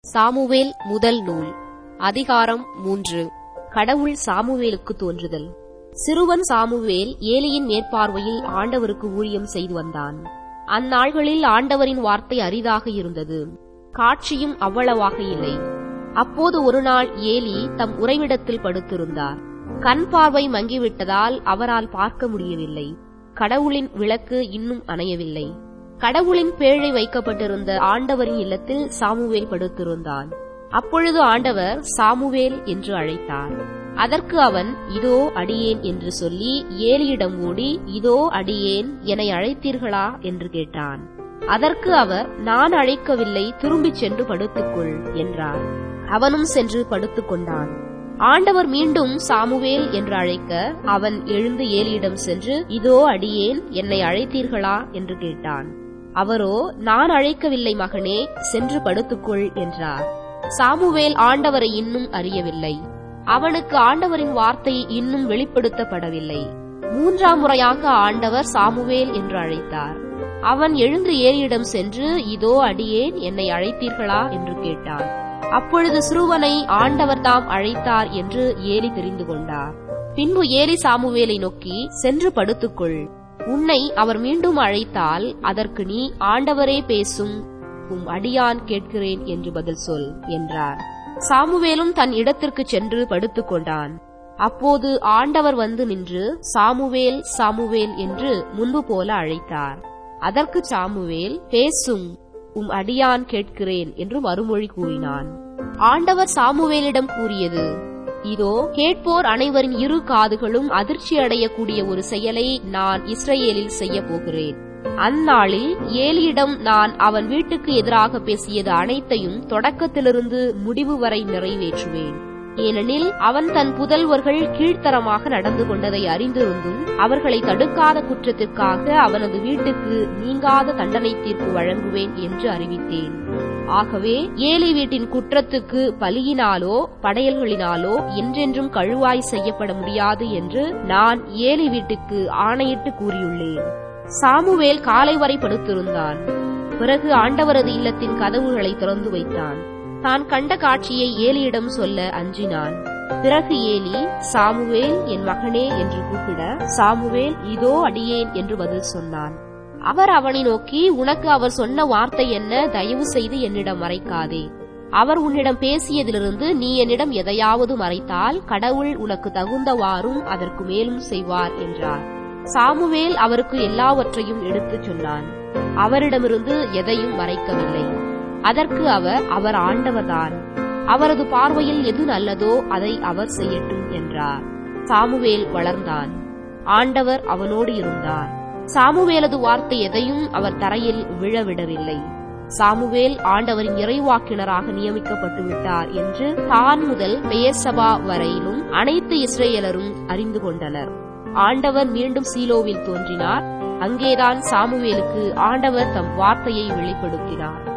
Samuel முதல் நூல் அதிகாரம் மூன்று கடவுள் சாமுவேலுக்கு தோன்றுதல் சிறுவன் சாமுவேல் ஏலியின் மேற்பார்வையில் ஆண்டவருக்கு ஊழியம் செய்து வந்தான் அந்நாள்களில் ஆண்டவரின் வார்த்தை அரிதாக இருந்தது காட்சியும் அவ்வளவாக இல்லை அப்போது ஒரு நாள் ஏலி தம் உறைவிடத்தில் படுத்திருந்தார் கண் பார்வை மங்கிவிட்டதால் அவரால் பார்க்க முடியவில்லை கடவுளின் விளக்கு இன்னும் அணையவில்லை கடவுளின் பேழை வைக்கப்பட்டிருந்த ஆண்டவரின் இல்லத்தில் சாமுவேல் படுத்திருந்தான் அப்பொழுது ஆண்டவர் சாமுவேல் என்று அழைத்தார் அதற்கு அவன் இதோ அடியேன் என்று சொல்லி ஏலியிடம் ஓடி இதோ அடியேன் என்னை அழைத்தீர்களா என்று கேட்டான் அதற்கு அவர் நான் அழைக்கவில்லை திரும்பிச் சென்று படுத்துக்கொள் என்றார் அவனும் சென்று படுத்துக் கொண்டான் ஆண்டவர் மீண்டும் சாமுவேல் என்று அழைக்க அவன் எழுந்து ஏலியிடம் சென்று இதோ அடியேன் என்னை அழைத்தீர்களா என்று கேட்டான் அவரோ நான் அழைக்கவில்லை மகனே சென்று படுத்துக்கொள் என்றார் சாமுவேல் ஆண்டவரை இன்னும் அறியவில்லை அவனுக்கு ஆண்டவரின் வார்த்தை இன்னும் வெளிப்படுத்தப்படவில்லை மூன்றாம் முறையாக ஆண்டவர் சாமுவேல் என்று அழைத்தார் அவன் எழுந்து ஏலியிடம் சென்று இதோ அடியேன் என்னை அழைத்தீர்களா என்று கேட்டான் அப்பொழுது சிறுவனை ஆண்டவர் தாம் அழைத்தார் என்று ஏலி தெரிந்து கொண்டார் பின்பு ஏலி சாமுவேலை நோக்கி சென்று படுத்துக்கொள் உன்னை அவர் மீண்டும் அழைத்தால் அதற்கு நீ ஆண்டவரே பேசும் உம் அடியான் கேட்கிறேன் என்று பதில் சொல் என்றார் சாமுவேலும் தன் இடத்திற்கு சென்று படுத்துக் கொண்டான் அப்போது ஆண்டவர் வந்து நின்று சாமுவேல் சாமுவேல் என்று முன்பு போல அழைத்தார் அதற்கு சாமுவேல் பேசும் உம் அடியான் கேட்கிறேன் என்று மறுமொழி கூறினான் ஆண்டவர் சாமுவேலிடம் கூறியது இதோ கேட்போர் அனைவரின் இரு காதுகளும் அதிர்ச்சி அடையக்கூடிய ஒரு செயலை நான் இஸ்ரேலில் செய்ய போகிறேன் அந்நாளில் ஏலியிடம் நான் அவன் வீட்டுக்கு எதிராக பேசியது அனைத்தையும் தொடக்கத்திலிருந்து முடிவு வரை நிறைவேற்றுவேன் ஏனெனில் அவன் தன் புதல்வர்கள் கீழ்த்தரமாக நடந்து கொண்டதை அறிந்திருந்தும் அவர்களை தடுக்காத குற்றத்திற்காக அவனது வீட்டுக்கு நீங்காத தண்டனை தீர்ப்பு வழங்குவேன் என்று அறிவித்தேன் ஆகவே ஏலி வீட்டின் குற்றத்துக்கு பலியினாலோ படையல்களினாலோ என்றென்றும் கழுவாய் செய்யப்பட முடியாது என்று நான் ஏலி வீட்டுக்கு ஆணையிட்டு கூறியுள்ளேன் சாமுவேல் காலை வரை படுத்திருந்தான் பிறகு ஆண்டவரது இல்லத்தின் கதவுகளை திறந்து வைத்தான் தான் கண்ட காட்சியை ஏலியிடம் சொல்ல அஞ்சினான் பிறகு ஏலி சாமுவேல் என் மகனே என்று கூப்பிட சாமுவேல் இதோ அடியேன் என்று பதில் சொன்னான் அவர் அவனை நோக்கி உனக்கு அவர் சொன்ன வார்த்தை என்ன தயவு செய்து என்னிடம் மறைக்காதே அவர் உன்னிடம் பேசியதிலிருந்து நீ என்னிடம் எதையாவது மறைத்தால் கடவுள் உனக்கு தகுந்தவாறும் அதற்கு மேலும் செய்வார் என்றார் சாமுவேல் அவருக்கு எல்லாவற்றையும் எடுத்துச் சொன்னான் அவரிடமிருந்து எதையும் மறைக்கவில்லை அதற்கு அவர் அவர் ஆண்டவர்தான் அவரது பார்வையில் எது நல்லதோ அதை அவர் செய்யட்டும் என்றார் சாமுவேல் வளர்ந்தான் ஆண்டவர் அவனோடு இருந்தார் சாமுவேலது வார்த்தை எதையும் அவர் தரையில் விழவிடவில்லை சாமுவேல் ஆண்டவரின் இறைவாக்கினராக நியமிக்கப்பட்டு விட்டார் என்று தான் முதல் பெயர்சபா வரையிலும் அனைத்து இஸ்ரேலரும் அறிந்து கொண்டனர் ஆண்டவர் மீண்டும் சீலோவில் தோன்றினார் அங்கேதான் சாமுவேலுக்கு ஆண்டவர் தம் வார்த்தையை வெளிப்படுத்தினார்